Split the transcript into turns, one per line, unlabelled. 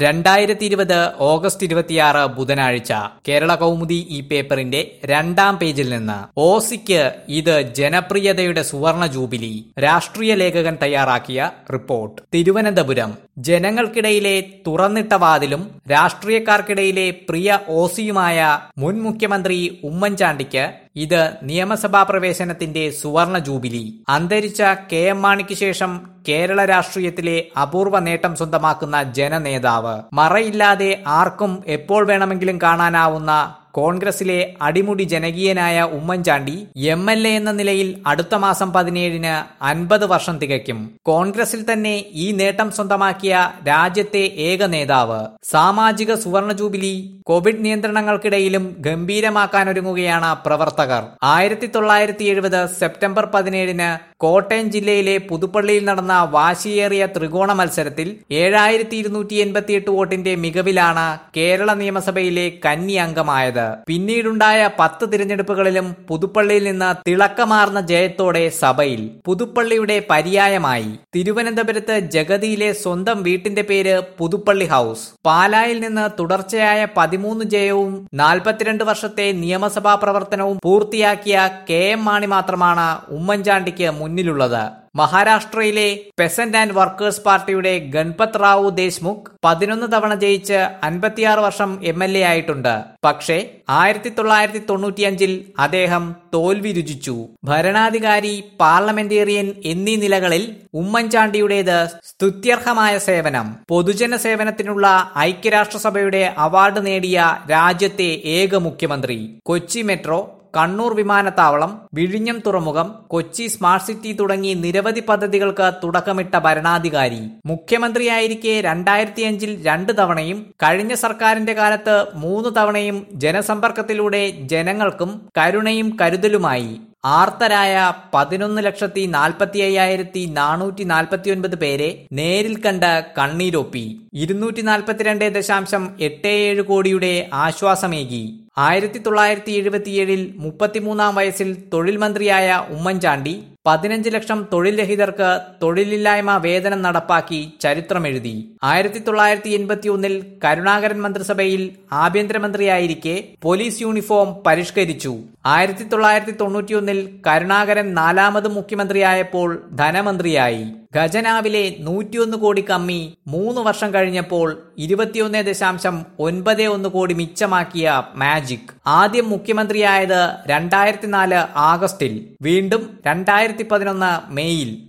രണ്ടായിരത്തി ഇരുപത് ഓഗസ്റ്റ് ഇരുപത്തിയാറ് ബുധനാഴ്ച കേരള കൗമുദി ഈ പേപ്പറിന്റെ രണ്ടാം പേജിൽ നിന്ന് ഓസിക്ക് ഇത് ജനപ്രിയതയുടെ സുവർണ ജൂബിലി രാഷ്ട്രീയ ലേഖകൻ തയ്യാറാക്കിയ റിപ്പോർട്ട് തിരുവനന്തപുരം ജനങ്ങൾക്കിടയിലെ തുറന്നിട്ട വാതിലും രാഷ്ട്രീയക്കാർക്കിടയിലെ പ്രിയ ഓസിയുമായ മുൻ മുഖ്യമന്ത്രി ഉമ്മൻചാണ്ടിക്ക് ഇത് നിയമസഭാ പ്രവേശനത്തിന്റെ സുവർണ ജൂബിലി അന്തരിച്ച കെ എം മാണിക്ക് ശേഷം കേരള രാഷ്ട്രീയത്തിലെ അപൂർവ നേട്ടം സ്വന്തമാക്കുന്ന ജനനേതാവ് മറയില്ലാതെ ആർക്കും എപ്പോൾ വേണമെങ്കിലും കാണാനാവുന്ന കോൺഗ്രസിലെ അടിമുടി ജനകീയനായ ഉമ്മൻചാണ്ടി എം എൽ എ എന്ന നിലയിൽ അടുത്ത മാസം പതിനേഴിന് അൻപത് വർഷം തികയ്ക്കും കോൺഗ്രസിൽ തന്നെ ഈ നേട്ടം സ്വന്തമാക്കിയ രാജ്യത്തെ ഏക നേതാവ് സാമാജിക സുവർണ ജൂബിലി കോവിഡ് നിയന്ത്രണങ്ങൾക്കിടയിലും ഗംഭീരമാക്കാനൊരുങ്ങുകയാണ് പ്രവർത്തകർ ആയിരത്തി തൊള്ളായിരത്തി എഴുപത് സെപ്റ്റംബർ പതിനേഴിന് കോട്ടയം ജില്ലയിലെ പുതുപ്പള്ളിയിൽ നടന്ന വാശിയേറിയ ത്രികോണ മത്സരത്തിൽ ഏഴായിരത്തി ഇരുന്നൂറ്റി എൺപത്തിയെട്ട് വോട്ടിന്റെ മികവിലാണ് കേരള നിയമസഭയിലെ കന്നി അംഗമായത് പിന്നീടുണ്ടായ പത്ത് തിരഞ്ഞെടുപ്പുകളിലും പുതുപ്പള്ളിയിൽ നിന്ന് തിളക്കമാർന്ന ജയത്തോടെ സഭയിൽ പുതുപ്പള്ളിയുടെ പര്യായമായി തിരുവനന്തപുരത്ത് ജഗതിയിലെ സ്വന്തം വീട്ടിന്റെ പേര് പുതുപ്പള്ളി ഹൌസ് പാലായിൽ നിന്ന് തുടർച്ചയായ പതിമൂന്ന് ജയവും നാൽപ്പത്തിരണ്ട് വർഷത്തെ നിയമസഭാ പ്രവർത്തനവും പൂർത്തിയാക്കിയ കെ എം മാണി മാത്രമാണ് ഉമ്മൻചാണ്ടിക്ക് മുന്നിലുള്ളത് മഹാരാഷ്ട്രയിലെ പെസന്റ് ആൻഡ് വർക്കേഴ്സ് പാർട്ടിയുടെ ഗൺപത് റാവു ദേശ്മുഖ് പതിനൊന്ന് തവണ ജയിച്ച് അൻപത്തിയാറ് വർഷം എം എൽ എ ആയിട്ടുണ്ട് പക്ഷേ ആയിരത്തി തൊള്ളായിരത്തി തൊണ്ണൂറ്റിയഞ്ചിൽ അദ്ദേഹം തോൽവി രുചിച്ചു ഭരണാധികാരി പാർലമെന്റേറിയൻ എന്നീ നിലകളിൽ ഉമ്മൻചാണ്ടിയുടേത് സ്തുത്യർഹമായ സേവനം പൊതുജന സേവനത്തിനുള്ള ഐക്യരാഷ്ട്രസഭയുടെ അവാർഡ് നേടിയ രാജ്യത്തെ ഏക മുഖ്യമന്ത്രി കൊച്ചി മെട്രോ കണ്ണൂർ വിമാനത്താവളം വിഴിഞ്ഞം തുറമുഖം കൊച്ചി സ്മാർട്ട് സിറ്റി തുടങ്ങി നിരവധി പദ്ധതികൾക്ക് തുടക്കമിട്ട ഭരണാധികാരി മുഖ്യമന്ത്രിയായിരിക്കെ രണ്ടായിരത്തിയഞ്ചിൽ രണ്ട് തവണയും കഴിഞ്ഞ സർക്കാരിന്റെ കാലത്ത് മൂന്ന് തവണയും ജനസമ്പർക്കത്തിലൂടെ ജനങ്ങൾക്കും കരുണയും കരുതലുമായി ആർത്തരായ പതിനൊന്ന് ലക്ഷത്തി നാൽപ്പത്തി അയ്യായിരത്തി നാനൂറ്റി നാൽപ്പത്തി ഒൻപത് പേരെ നേരിൽ കണ്ട് കണ്ണീരൊപ്പി ഇരുന്നൂറ്റി നാൽപ്പത്തിരണ്ട് ദശാംശം എട്ട് ഏഴ് കോടിയുടെ ആശ്വാസമേകി ആയിരത്തി തൊള്ളായിരത്തി എഴുപത്തിയേഴിൽ മുപ്പത്തിമൂന്നാം വയസ്സിൽ തൊഴിൽ മന്ത്രിയായ ഉമ്മൻചാണ്ടി പതിനഞ്ച് ലക്ഷം തൊഴിൽ രഹിതർക്ക് തൊഴിലില്ലായ്മ വേതനം നടപ്പാക്കി ചരിത്രമെഴുതി ആയിരത്തി തൊള്ളായിരത്തി എൺപത്തി ഒന്നിൽ കരുണാകരൻ മന്ത്രിസഭയിൽ ആഭ്യന്തരമന്ത്രിയായിരിക്കെ പോലീസ് യൂണിഫോം പരിഷ്കരിച്ചു ആയിരത്തി തൊള്ളായിരത്തി തൊണ്ണൂറ്റിയൊന്നിൽ കരുണാകരൻ നാലാമത് മുഖ്യമന്ത്രിയായപ്പോൾ ധനമന്ത്രിയായി ഖജനാവിലെ നൂറ്റിയൊന്ന് കോടി കമ്മി മൂന്ന് വർഷം കഴിഞ്ഞപ്പോൾ ഇരുപത്തിയൊന്ന് ദശാംശം ഒൻപത് ഒന്ന് കോടി മിച്ചമാക്കിയ മാജിക് ആദ്യം മുഖ്യമന്ത്രിയായത് രണ്ടായിരത്തി നാല് ആഗസ്റ്റിൽ വീണ്ടും രണ്ടായിരത്തി പതിനൊന്ന് മെയ്യിൽ